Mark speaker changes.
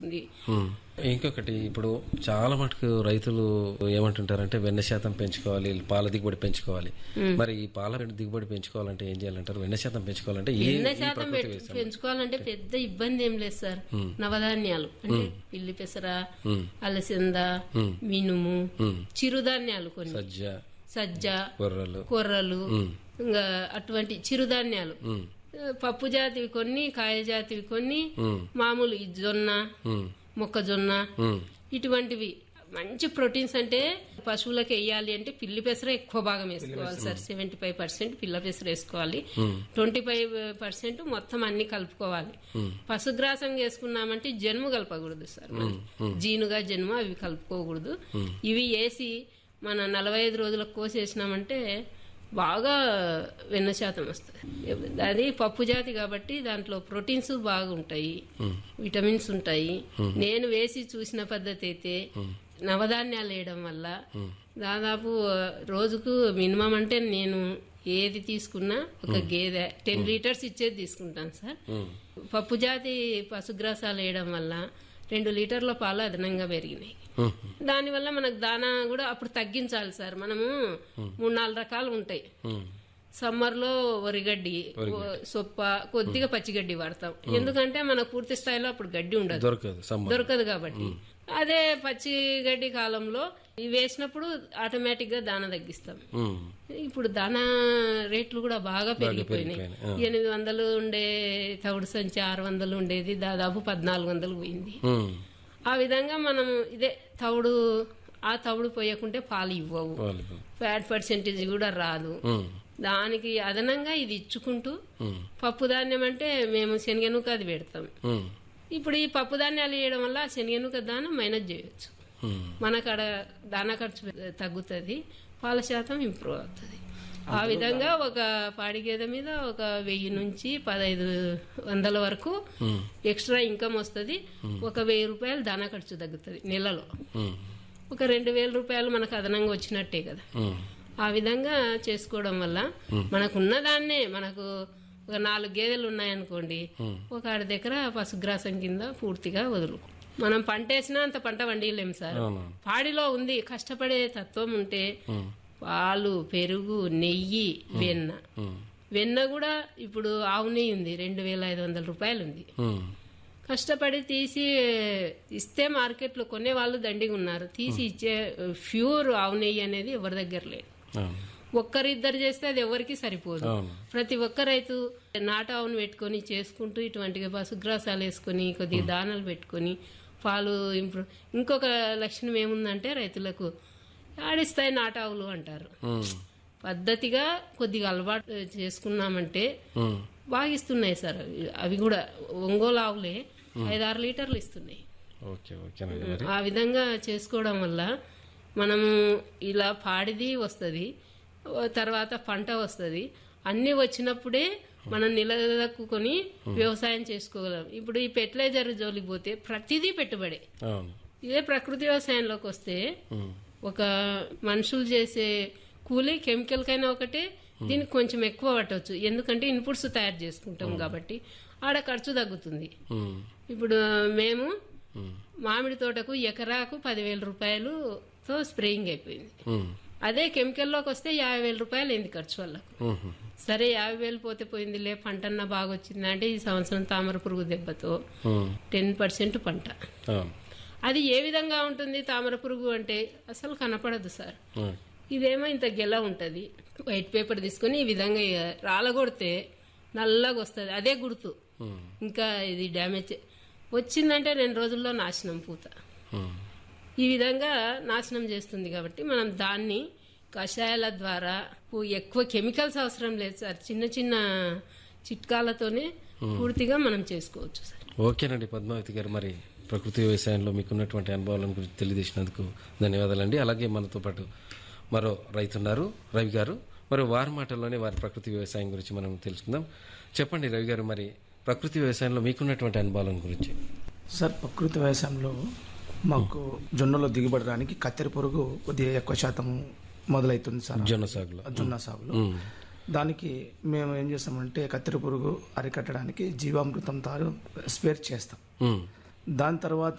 Speaker 1: ఉంది
Speaker 2: ఉమ్. ఇంకొకటి ఇప్పుడు చాలా మటుకు రైతులు ఏమంటుంటారంటే వెన్న శాతం పెంచుకోవాలి పాల దిగుబడి పెంచుకోవాలి మరి ఈ పాల దిగుబడి పెంచుకోవాలంటే ఏం చేయాలంటారు వెన్న శాతం పెంచుకోవాలంటే ఏ
Speaker 1: ఎన్న
Speaker 2: ఈ
Speaker 1: శాతం
Speaker 2: ప్రకృతి
Speaker 1: పెట్-
Speaker 2: వ్యవసాయం
Speaker 1: పెంచుకోవాలంటే పెద్ద ఇబ్బంది ఏం లేదు సార్ నవధాన్యాలు అంటే పిల్లి పెసర అలసంద మినుము చిరుధాన్యాలు కొన్ని
Speaker 2: సజ్జ
Speaker 1: సజ్జ
Speaker 2: కొర్రలు
Speaker 1: కొర్రలు ఇంకా అటువంటి చిరుధాన్యాలు
Speaker 2: ఉమ్.
Speaker 1: పప్పు జాతివి కొన్ని కాయ జాతివి కొన్ని
Speaker 2: ఉమ్.
Speaker 1: మామూలు ఈ జొన్న
Speaker 2: ఉమ్.
Speaker 1: మొక్కజొన్న
Speaker 2: ఉమ్.
Speaker 1: ఇటువంటివి మంచి ప్రోటీన్స్ అంటే పశువులకు వేయాలి అంటే పిల్లి పెసర ఎక్కువ భాగం వేసుకోవాలి సార్ సెవెంటీ ఫైవ్ పర్సెంట్ పిల్ల పెసర వేసుకోవాలి ట్వంటీ ఫైవ్ పర్సెంట్ మొత్తం అన్ని కలుపుకోవాలి పశుగ్రాసం వేసుకున్నామంటే జన్ము కలపకూడదు సార్ మనం. జీనుగా జన్మ అవి కలుపుకోకూడదు ఇవి వేసి మన నలభై ఐదు రోజులకు కోసేసినామంటే బాగా వెన్న శాతం వస్తుంది అది పప్పు జాతి కాబట్టి దాంట్లో ప్రోటీన్స్ బాగుంటాయి విటమిన్స్ ఉంటాయి నేను వేసి చూసిన పద్ధతి అయితే నవధాన్యాలు వేయడం వల్ల దాదాపు రోజుకు మినిమం అంటే నేను ఏది తీసుకున్నా ఒక గేదె టెన్ లీటర్స్ ఇచ్చేది తీసుకుంటాను సార్ పప్పు జాతి పశుగ్రాసాలు వేయడం వల్ల రెండు లీటర్ల పాలు అదనంగా పెరిగినాయి
Speaker 2: ఉమ్.
Speaker 1: దానివల్ల మనకు దానా కూడా అప్పుడు తగ్గించాలి సార్ మనము మూడు నాలుగు రకాలు ఉంటాయి
Speaker 2: ఉమ్.
Speaker 1: సమ్మర్ లో వరిగడ్డి ఓ- సొప్ప కొద్దిగా పచ్చిగడ్డి వాడతాం ఎందుకంటే మనకు పూర్తి స్థాయిలో అప్పుడు గడ్డి ఉండదు
Speaker 2: దొరకదు సమ్మ
Speaker 1: దొరకదు కాబట్టి అదే పచ్చిగడ్డి కాలంలో ఇవి వేసినప్పుడు ఆటోమేటిక్ గా దాన తగ్గిస్తాం
Speaker 2: ఉమ్.
Speaker 1: ఇప్పుడు దానా రేట్లు కూడా బాగా పెరిగిపోయినాయి
Speaker 2: పెరిగిపోయినాయి,
Speaker 1: ఎనిమిది వందలు ఉండే తవుడు సంచి ఆరు వందలు ఉండేది దాదాపు పద్నాలుగు వందలు పోయింది
Speaker 2: ఉమ్.
Speaker 1: ఆ విధంగా మనం ఇదే తవుడు ఆ తవుడు పోయకుంటే పాలు ఇవ్వవు
Speaker 2: వాళ్ళు
Speaker 1: ఫ్యాట్ పర్సెంటేజ్ కూడా రాదు
Speaker 2: ఉమ్.
Speaker 1: దానికి అదనంగా ఇది ఇచ్చుకుంటూ
Speaker 2: ఉమ్.
Speaker 1: పప్పు ధాన్యం అంటే మేము శనగనుక అది పెడతాం
Speaker 2: ఉమ్.
Speaker 1: ఇప్పుడు ఈ పప్పు ధాన్యాలు వేయడం వల్ల ఆ శనగనుక దానం మైనస్ చేయొచ్చు
Speaker 2: ఉమ్.
Speaker 1: మనకాడ దానా ఖర్చు తగ్గుతుంది పాల శాతం ఇంప్రూవ్ అవుతుంది ఆ విధంగా ఒక పాడి గేదె మీద ఒక వెయ్యి నుంచి పదహైదు వందల వరకు ఎక్స్ట్రా ఇన్కమ్ వస్తుంది ఒక వెయ్యి రూపాయలు దానా ఖర్చు తగ్గుతుంది నెలలో
Speaker 2: ఉమ్.
Speaker 1: ఒక రెండు వేల రూపాయలు మనకు అదనంగా వచ్చినట్టే కదా
Speaker 2: ఉమ్.
Speaker 1: ఆ విధంగా చేసుకోవడం వల్ల మనకున్న దాన్నే మనకు ఒక నాలుగు గేదెలు ఉన్నాయనుకోండి ఒక ఆడ దగ్గర పశుగ్రాసం కింద పూర్తిగా వదులుకో మనం పంట వేసినా అంత పంట వండియలేం సార్
Speaker 2: అవును.
Speaker 1: పాడిలో ఉంది కష్టపడే తత్వం ఉంటే పాలు పెరుగు నెయ్యి వెన్న
Speaker 2: ఉమ్.
Speaker 1: వెన్న కూడా ఇప్పుడు ఆవు నెయ్యి ఉంది రెండు వేల ఐదు వందల రూపాయలు ఉంది
Speaker 2: ఉమ్.
Speaker 1: కష్టపడి తీసి ఇస్తే మార్కెట్లో కొనే వాళ్ళు దండిగా ఉన్నారు తీసి ఇచ్చే ప్యూర్ ఆవు నెయ్యి అనేది ఎవరి దగ్గర లేదు
Speaker 2: అవును.
Speaker 1: ఒక్కరిద్దరు చేస్తే అది ఎవరికి సరిపోదు
Speaker 2: అవును.
Speaker 1: ప్రతి ఒక్క రైతు నాటావును పెట్టుకొని చేసుకుంటూ ఇటువంటి పశుగ్రాసాలు వేసుకొని కొద్దిగా దానాలు పెట్టుకొని పాలు ఇంప్రూవ్ ఇంకొక లక్షణం ఏముందంటే రైతులకు ఆడిస్తాయి నాటావులు అంటారు
Speaker 2: ఉమ్.
Speaker 1: పద్ధతిగా కొద్దిగా అలవాటు చేసుకున్నామంటే
Speaker 2: ఉమ్.
Speaker 1: బాగా ఇస్తున్నాయి సార్ అవి అవి కూడా ఒంగోలు ఆవులే ఐదారు లీటర్లు ఇస్తున్నాయి
Speaker 2: ఓకే ఓకేనండి మరి
Speaker 1: ఆ విధంగా చేసుకోవడం వల్ల మనము ఇలా పాడిది వస్తుంది తర్వాత పంట వస్తుంది అన్ని వచ్చినప్పుడే మనం నిలదొక్కుని వ్యవసాయం చేసుకోగలం ఇప్పుడు ఈ ఫెర్టిలైజర్ జోలికి పోతే ప్రతిదీ పెట్టుబడే
Speaker 2: అవును
Speaker 1: ఇదే ప్రకృతి వ్యవసాయంలోకి వస్తే
Speaker 2: ఉమ్.
Speaker 1: ఒక మనుషులు చేసే కూలీ కెమికల్ కైనా ఒకటే దీనికి కొంచెం ఎక్కువ పట్టవచ్చు ఎందుకంటే ఇన్పుట్స్ తయారు చేసుకుంటాం కాబట్టి ఆడ ఖర్చు తగ్గుతుంది
Speaker 2: ఉమ్.
Speaker 1: ఇప్పుడు మేము
Speaker 2: ఉమ్.
Speaker 1: మామిడి తోటకు ఎకరాకు పదివేల రూపాయలుతో స్ప్రేయింగ్ అయిపోయింది
Speaker 2: ఉమ్.
Speaker 1: అదే కెమికల్లోకి వస్తే యాభై వేల రూపాయలు అయింది ఖర్చు వాళ్ళకు
Speaker 2: ఉమ్.
Speaker 1: సరే యాభై వేలు పోతే పోయిందిలే పంటన్నా బాగా వచ్చింది అంటే ఈ సంవత్సరం తామర పురుగు దెబ్బతో
Speaker 2: ఉమ్.
Speaker 1: టెన్ పర్సెంట్ పంట
Speaker 2: అవును
Speaker 1: అది ఏ విధంగా ఉంటుంది తామర పురుగు అంటే అసలు కనపడదు సార్
Speaker 2: ఉమ్.
Speaker 1: ఇదేమో ఇంత గెల ఉంటుంది వైట్ పేపర్ తీసుకొని ఈ విధంగా ఇక రాలగొడితే నల్లగా వస్తుంది అదే గుర్తు
Speaker 2: ఉమ్.
Speaker 1: ఇంకా ఇది డ్యామేజ్ వచ్చిందంటే రెండు రోజుల్లో నాశనం పూత
Speaker 2: ఉమ్.
Speaker 1: ఈ విధంగా నాశనం చేస్తుంది కాబట్టి మనం దాన్ని కషాయాల ద్వారా పు- ఎక్కువ కెమికల్స్ అవసరం లేదు సార్ చిన్న చిన్న చిట్కాలతోనే పూర్తిగా మనం చేసుకోవచ్చు సార్
Speaker 2: ఓకేనండి పద్మావతి గారు మరి ప్రకృతి వ్యవసాయంలో మీకున్నటువంటి అనుభవాలను గురించి తెలియజేసినందుకు ధన్యవాదాలండి అలాగే మనతో పాటు మరో రైతున్నారు రవి గారు మరి వారి మాటల్లోనే వారి ప్రకృతి వ్యవసాయం గురించి మనం తెలుసుకుందాం చెప్పండి రవి గారు మరి ప్రకృతి వ్యవసాయంలో మీకున్నటువంటి అనుభవాల గురించి
Speaker 3: సార్ ప్రకృతి వ్యవసాయంలో మాకు జొన్నలో దిగుబడి రానికి కత్తెర పురుగు కొద్దిగా ఎక్కువ శాతం మొదలవుతుంది సార్
Speaker 2: జొన్న సాగులో
Speaker 3: జొన్న సాగులో
Speaker 2: ఉమ్.
Speaker 3: దానికి మేము ఏం చేస్తామంటే కత్తెర పురుగు అరికట్టడానికి జీవామృతం తారు స్పేర్ చేస్తాం
Speaker 2: ఉమ్.
Speaker 3: దాని తర్వాత